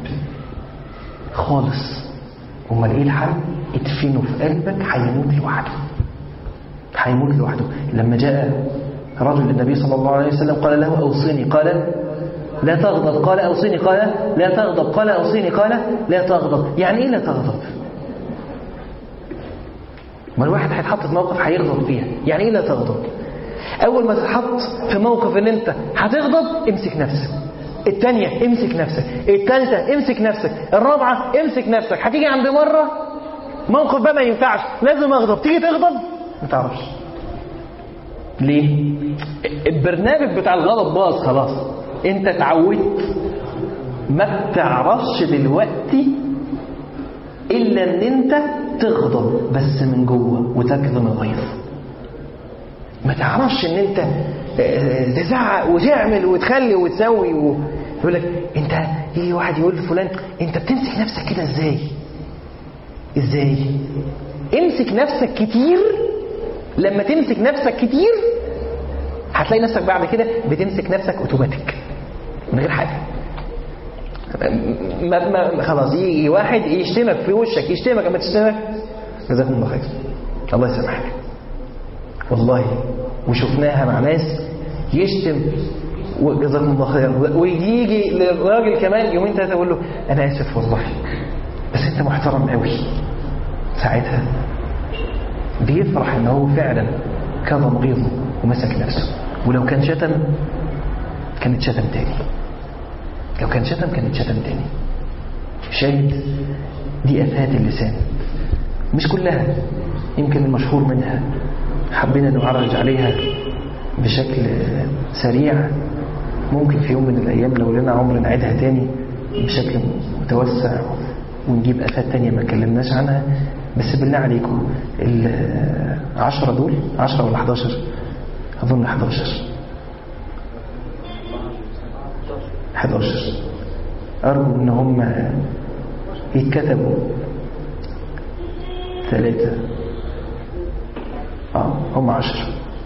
خالص امال ايه الحل ادفنه في قلبك هيموت لوحده هيموت لوحده لما جاء رجل للنبي صلى الله عليه وسلم قال له اوصني قال لا تغضب قال اوصني قال لا تغضب قال اوصني قال لا تغضب يعني ايه لا تغضب ما الواحد هيتحط في موقف هيغضب فيها يعني ايه لا تغضب اول ما تتحط في موقف ان انت هتغضب امسك نفسك الثانية امسك نفسك الثالثة امسك نفسك الرابعة امسك نفسك هتيجي عند مرة موقف بقى ما ينفعش لازم اغضب تيجي تغضب ما تعرفش ليه البرنامج بتاع الغضب باظ خلاص انت اتعودت ما بتعرفش دلوقتي الا ان انت تغضب بس من جوه وتكظم الغيظ ما تعرفش ان انت تزعق وتعمل وتخلي وتسوي و... يقول لك انت يجي واحد يقول لفلان انت بتمسك نفسك كده ازاي ازاي امسك نفسك كتير لما تمسك نفسك كتير هتلاقي نفسك بعد كده بتمسك نفسك اوتوماتيك من غير حاجه ما ما خلاص يجي واحد يشتمك في وشك يشتمك اما تشتمك جزاكم الله خير الله يسامحك والله وشفناها مع ناس يشتم وجزاكم الله خير ويجي للراجل كمان يومين ثلاثه يقول له انا اسف والله بس انت محترم قوي ساعتها بيفرح ان هو فعلا كظم غيظه ومسك نفسه ولو كان شتم كانت شتم تاني لو كان شتم كانت شتم تاني شاهد دي افات اللسان مش كلها يمكن المشهور منها حبينا نعرج عليها بشكل سريع ممكن في يوم من الأيام لو لنا عمر نعيدها تاني بشكل متوسع ونجيب أفات تانية ما اتكلمناش عنها بس بالله عليكم العشرة دول عشرة ولا 11 أظن 11 11 أرجو إن هم يتكتبوا ثلاثة اه هم عشرة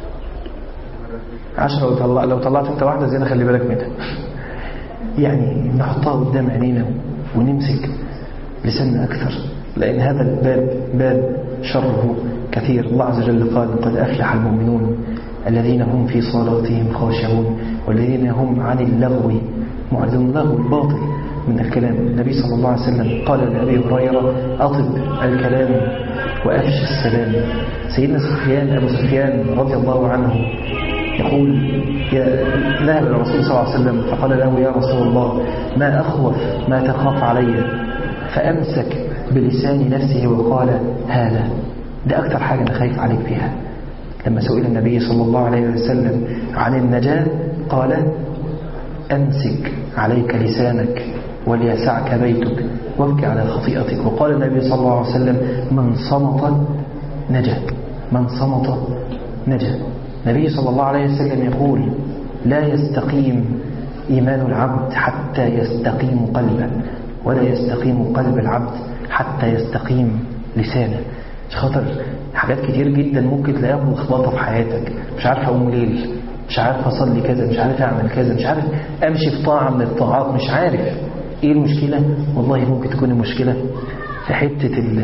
عشرة لو, طلع لو طلعت انت واحدة زيادة خلي بالك منها يعني نحطها قدام عينينا ونمسك لساننا أكثر لأن هذا الباب باب شره كثير الله عز وجل قال قد أفلح المؤمنون الذين هم في صلاتهم خاشعون والذين هم عن اللغو معرضون اللغو الباطل من الكلام النبي صلى الله عليه وسلم قال لأبي هريرة أطب الكلام وأفش السلام سيدنا سفيان أبو سفيان رضي الله عنه يقول يا ذهب الرسول صلى الله عليه وسلم فقال له يا رسول الله ما أخوف ما تخاف علي فأمسك بلسان نفسه وقال هذا ده أكتر حاجة أنا خايف عليك فيها لما سئل النبي صلى الله عليه وسلم عن النجاة قال أمسك عليك لسانك وليسعك بيتك وابكي على خطيئتك وقال النبي صلى الله عليه وسلم من صمت نجا من صمت نجا النبي صلى الله عليه وسلم يقول لا يستقيم إيمان العبد حتى يستقيم قلبه ولا يستقيم قلب العبد حتى يستقيم لسانه مش خاطر حاجات كتير جدا ممكن تلاقيها ملخبطه في حياتك مش عارف اقوم ليل مش عارف اصلي كذا مش عارف اعمل كذا مش عارف امشي في طاعه من الطاعات مش عارف ايه المشكله والله ممكن تكون المشكله في حته ال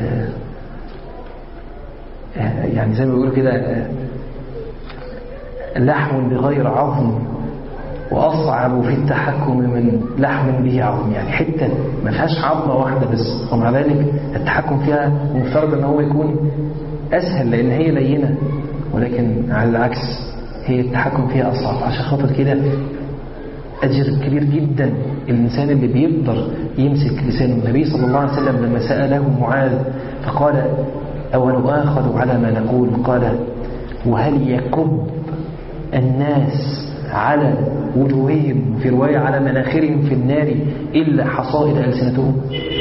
يعني زي ما بيقولوا كده لحم بغير عظم وأصعب في التحكم من لحم به عظم يعني حتة ما فيهاش عظمة واحدة بس ومع ذلك التحكم فيها مفترض ان هو يكون أسهل لأن هي لينة ولكن على العكس هي التحكم فيها أصعب عشان خاطر كده أجر كبير جدا الإنسان اللي بيقدر يمسك لسانه النبي صلى الله عليه وسلم لما سأله معاذ فقال أول آخذ على ما نقول قال وهل يكب الناس على وجوههم في رواية على مناخرهم في النار إلا حصائد ألسنتهم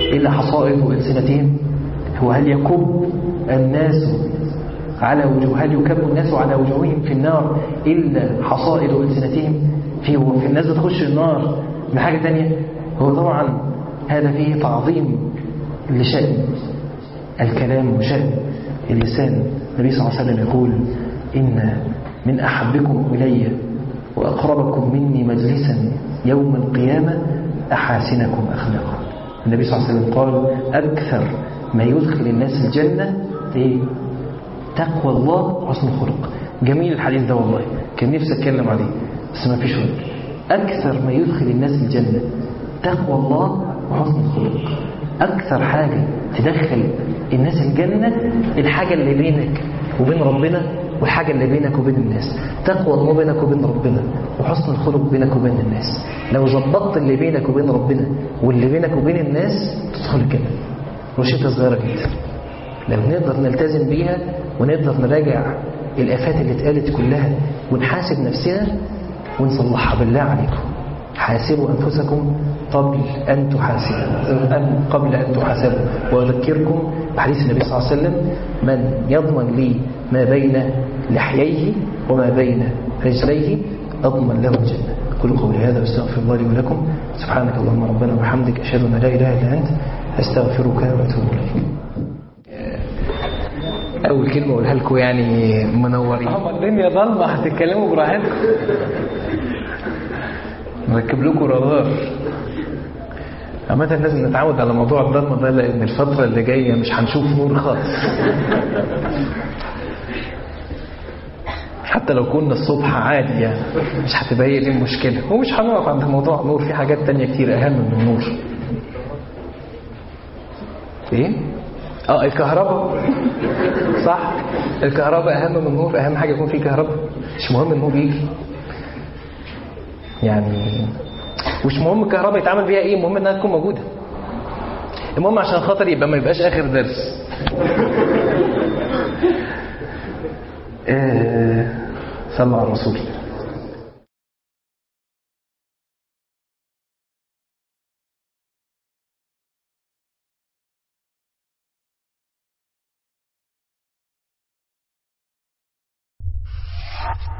إلا حصائد ألسنتهم وهل يكب الناس على وجوه هل يكب الناس على وجوههم في النار إلا حصائد ألسنتهم في في الناس بتخش النار بحاجة تانية هو طبعا هذا فيه تعظيم لشأن الكلام وشأن اللسان النبي صلى الله عليه وسلم يقول إن من أحبكم إلي وأقربكم مني مجلسا يوم القيامة أحاسنكم أخلاقا النبي صلى الله عليه وسلم قال أكثر ما يدخل الناس الجنة إيه؟ تقوى الله وحسن الخلق جميل الحديث ده والله كان نفسي أتكلم عليه بس ما فيش وقت أكثر ما يدخل الناس الجنة تقوى الله وحسن الخلق أكثر حاجة تدخل الناس الجنة الحاجة اللي بينك وبين ربنا والحاجة اللي بينك وبين الناس تقوى الله بينك وبين ربنا وحسن الخلق بينك وبين الناس لو ظبطت اللي بينك وبين ربنا واللي بينك وبين الناس تدخل الجنة روشتة صغيرة جدا لو نقدر نلتزم بيها ونقدر نراجع الآفات اللي اتقالت كلها ونحاسب نفسنا ونصلحها بالله عليكم حاسبوا أنفسكم قبل أن تحاسبوا قبل أن تحاسبوا وأذكركم بحديث النبي صلى الله عليه وسلم من يضمن لي ما بين لحييه وما بين رجليه أضمن له الجنة كل قولي هذا واستغفر الله لي ولكم سبحانك اللهم ربنا وبحمدك أشهد أن لا إله إلا أنت أستغفرك وأتوب إليك أول كلمة أقولها لكم يعني منورين هم الدنيا ضلمة هتتكلموا براحتكم نركب لكم رادار عامة لازم نتعود على موضوع الضلمة ده لأن الفترة اللي جاية مش هنشوف نور خالص حتى لو كنا الصبح عادي يعني مش هتبقى هي دي المشكلة ومش هنقف عند موضوع النور في حاجات تانية كتير أهم من النور ايه؟ اه الكهرباء صح الكهرباء أهم من النور أهم حاجة يكون في كهرباء مش مهم النور يجي يعني مش مهم الكهرباء يتعمل بيها ايه المهم انها تكون موجوده المهم عشان خاطر يبقى ما يبقاش اخر درس آه صلوا على الرسول you